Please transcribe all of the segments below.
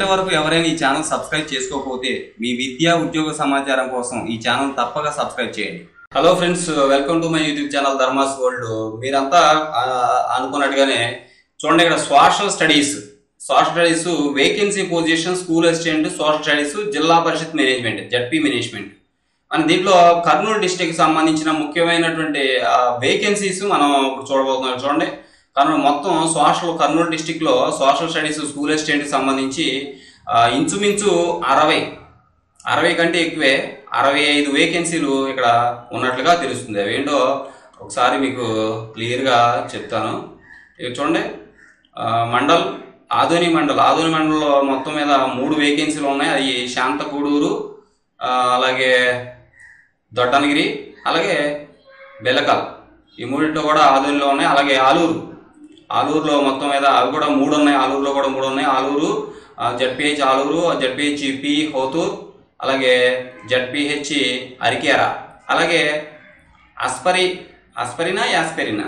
ఇప్పటి వరకు ఎవరైనా ఈ ఛానల్ సబ్స్క్రైబ్ చేసుకోకపోతే మీ విద్యా ఉద్యోగ సమాచారం కోసం ఈ ఛానల్ తప్పక సబ్స్క్రైబ్ చేయండి hello friends welcome to my YouTube channel Dharma's world మీరంతా ఆ, అనుకున్నట్టుగానే చూడండి ఇక్కడ social studies social studies vacancy position school assistant social studies Zilla Parishad management ZP management మన దీంట్లో కర్నూలు డిస్టిక్ సంబంధించిన ముఖ్యమైనటువంటి వేకెన్సీస్ మనం ఇప్పుడు చూడబోతున్నాం చూడండి కర్నూలు మొత్తం సోషల్ కర్నూలు డిస్టిక్ లో సోషల్ స్టడీస్ స్కూల్ అసిస్టెంట్ సంబంధించి ఆ, ఇంచుమించు అరవై అరవై కంటే ఎక్కువే అరవై ఐదు వేకెన్సీలు ఇక్కడ ఉన్నట్లుగా తెలుస్తుంది అవి ఏంటో ఒకసారి మీకు క్లియర్గా చెప్తాను ఇక చూడండి ఆ, మండల్ ఆధుని మండల్ ఆధుని మండలంలో మొత్తం మీద మూడు వేకెన్సీలు ఉన్నాయి అది శాంతగూడూరు ఆ, అలాగే దొడ్డనగిరి అలాగే బెల్లకల్ ఈ మూడింటిలో కూడా ఆధునిలో ఉన్నాయి అలాగే ఆలూరు ఆలూరులో మొత్తం మీద అవి కూడా మూడు ఉన్నాయి ఆలూరులో కూడా మూడు ఉన్నాయి Aluru ZPH Aluru ZPH P Hotur అలాగే జడ్పిహెచ్ అరికేర అలాగే అస్పరి అస్పరినా యాస్పెరినా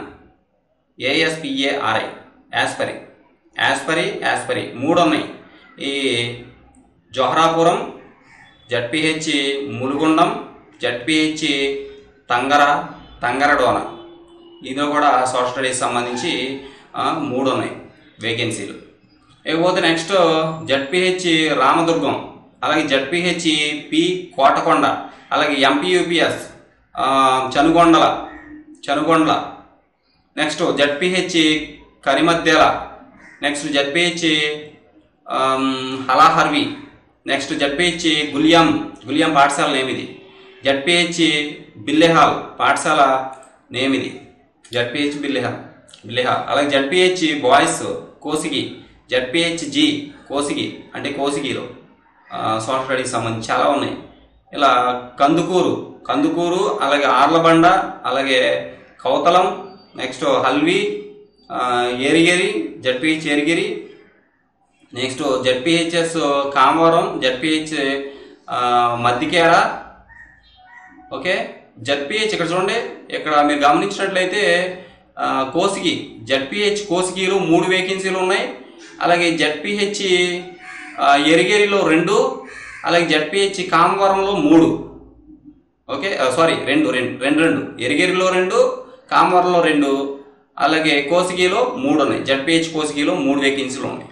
ఏఎస్పిఏఆర్ఐ యాస్పరి యాస్పరి యాస్పరి మూడు ఉన్నాయి ఈ జోహరాపురం జడ్పిహెచ్ ములుగుండం జడ్పిహెచ్ తంగర తంగరడోన ఇందులో కూడా సోషల్ స్టడీస్ సంబంధించి ఆ, మూడు ఉన్నాయి వేకెన్సీలు ఇకపోతే నెక్స్ట్ జడ్పిహెచ్ రామదుర్గం అలాగే జడ్పిహెచ్ పి కోటకొండ అలాగే MPUPS Chanugondla Chanugondla next ZPH Karimaddela next ZPH Halaharvi next ZPH Guliyam Guliyam పాఠశాల నేమిది జడ్పిహెచ్ బిల్లెహాల్ పాఠశాల నేమిది జడ్పిహెచ్ బిల్లెహాల్ బిల్లెహాల్ అలాగే ZPH boys Kosigi ZPH G Kosigi అంటే కోసిగిలో సోషల్ స్టడీస్ సంబంధించి చాలా ఉన్నాయి ఇలా కందుకూరు కందుకూరు అలాగే ఆర్లబండ అలాగే కౌతలం నెక్స్ట్ హల్వి ఆ, Erigiri ZPH Erigiri next ZPHS Kamavaram ZPH Maddikera okay ZPH ఇక్కడ చూడండి ఇక్కడ మీరు గమనించినట్లయితే ఆ, కోసిగి జడ్పిహెచ్ కోసిగిలో మూడు వేకెన్సీలు ఉన్నాయి అలాగే జడ్పిహెచ్ ఎరిగేరిలో రెండు అలాగే జడ్పిహెచ్ కామవరంలో మూడు ఓకే సారీ రెండు రెండు రెండు రెండు ఎరిగేరిలో రెండు కామవరంలో రెండు అలాగే కోసిగిలో మూడు ఉన్నాయి జడ్పిహెచ్ కోసిగిలో మూడు వేకెన్సీలు ఉన్నాయి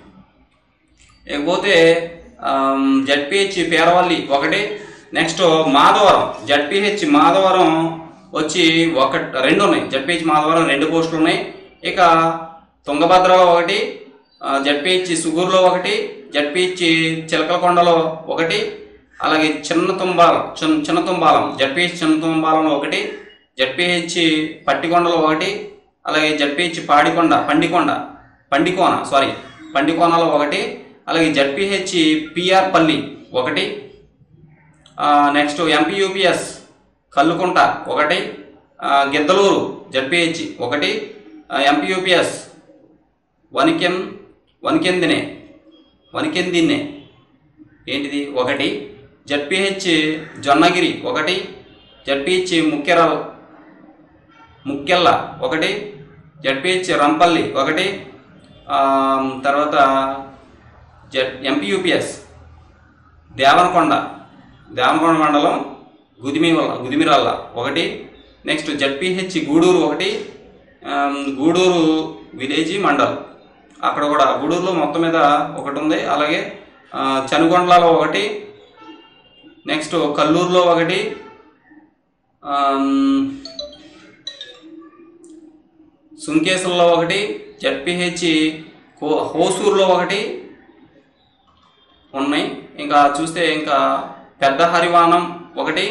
ఇకపోతే జడ్పిహెచ్ పేరవల్లి ఒకటి నెక్స్ట్ మాధవరం జడ్పిహెచ్ మాధవరం వచ్చి ఒక రెండు ఉన్నాయి జడ్పిహెచ్ మాధవరం రెండు పోస్టులు ఉన్నాయి ఇక తుంగభద్రలో ఒకటి జడ్పిహెచ్ సుగూరులో ఒకటి జడ్పిహెచ్ చిలకలకొండలో ఒకటి అలాగే చిన్న తుంబాలం చిన్న చిన్న తుంబాలం జడ్పిహెచ్ చిన్న తుంబాలంలో ఒకటి జడ్పిహెచ్ పట్టికొండలో ఒకటి అలాగే జడ్పిహెచ్ పాడికొండ పండికొండ పండికోన సారీ పండికోనలో ఒకటి అలాగే జడ్పిహెచ్ పిఆర్ పల్లి ఒకటి నెక్స్ట్ ఎంపీయూపిఎస్ కల్లుకుంట ఒకటి ఆ, గిద్దలూరు జడ్పిహెచ్ ఒకటి ఎంపీయూపిఎస్ వనికెం వనికెందినే వనికెందిన్నే ఏంటిది ఒకటి జడ్పిహెచ్ జొన్నగిరి ఒకటి జడ్పిహెచ్ ముక్కెరల్ ముక్కెల్ల ఒకటి జడ్పిహెచ్ రంపల్లి ఒకటి ఆ, తర్వాత జడ్ ఎంపీయూపిఎస్ దేవనకొండ దేవనకొండ మండలం గుదిమివల్ల గుదిమిరల్ల ఒకటి నెక్స్ట్ జడ్పిహెచ్ గూడూరు ఒకటి ఆమ్, గూడూరు విలేజ్ మండల్ అక్కడ కూడా గూడూరులో మొత్తం మీద ఒకటి ఉంది అలాగే ఆ, చనుగొండలలో ఒకటి నెక్స్ట్ కల్లూరులో ఒకటి ఆమ్, సుంకేసుల్లో ఒకటి జడ్పిహెచ్ కో హోసూరులో ఒకటి ఉన్నాయి ఇంకా చూస్తే ఇంకా పెద్ద హరివానం ఒకటి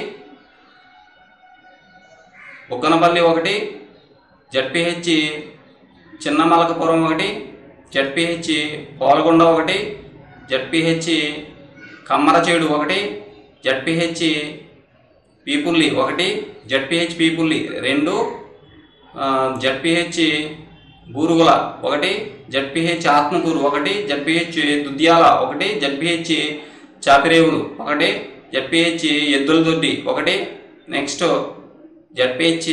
బుగ్గనపల్లి ఒకటి జడ్పిహెచ్ చిన్నమలకపురం ఒకటి జడ్పిహెచ్ పోలగొండ ఒకటి జడ్పిహెచ్ కమ్మరచేడు ఒకటి జడ్పిహెచ్ పీపుల్లి ఒకటి జడ్పిహెచ్ పీపుల్లి రెండు ఆ, జడ్పిహెచ్ బూరుగుల ఒకటి జడ్పిహెచ్ ఆత్మకూరు ఒకటి జడ్పిహెచ్ దుద్యాల ఒకటి జడ్పిహెచ్ చాపిరేవులు ఒకటి జడ్పిహెచ్ ఎద్దులదొడ్డి ఒకటి నెక్స్ట్ జడ్పిహెచ్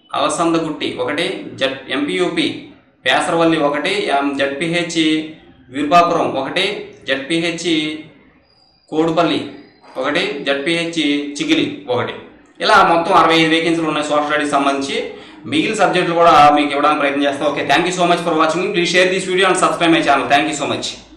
అలసందగుట్టి ఒకటి జడ్ ఎంపీయూపి పేసరవల్లి ఒకటి ఎం- జడ్పిహెచ్ వీర్పాపురం ఒకటి జడ్పిహెచ్ కోడుపల్లి ఒకటి జడ్పిహెచ్ చిగిలి ఒకటి ఇలా మొత్తం అరవై ఐదు వేకెన్సీలు ఉన్నాయి సోషల్ స్టడీస్ సంబంధించి మిగిలిన సబ్జెక్టులు కూడా మీకు ఇవ్వడానికి ప్రయత్నం చేస్తాం okay thank you so much for watching please share this video and subscribe my channel thank you so much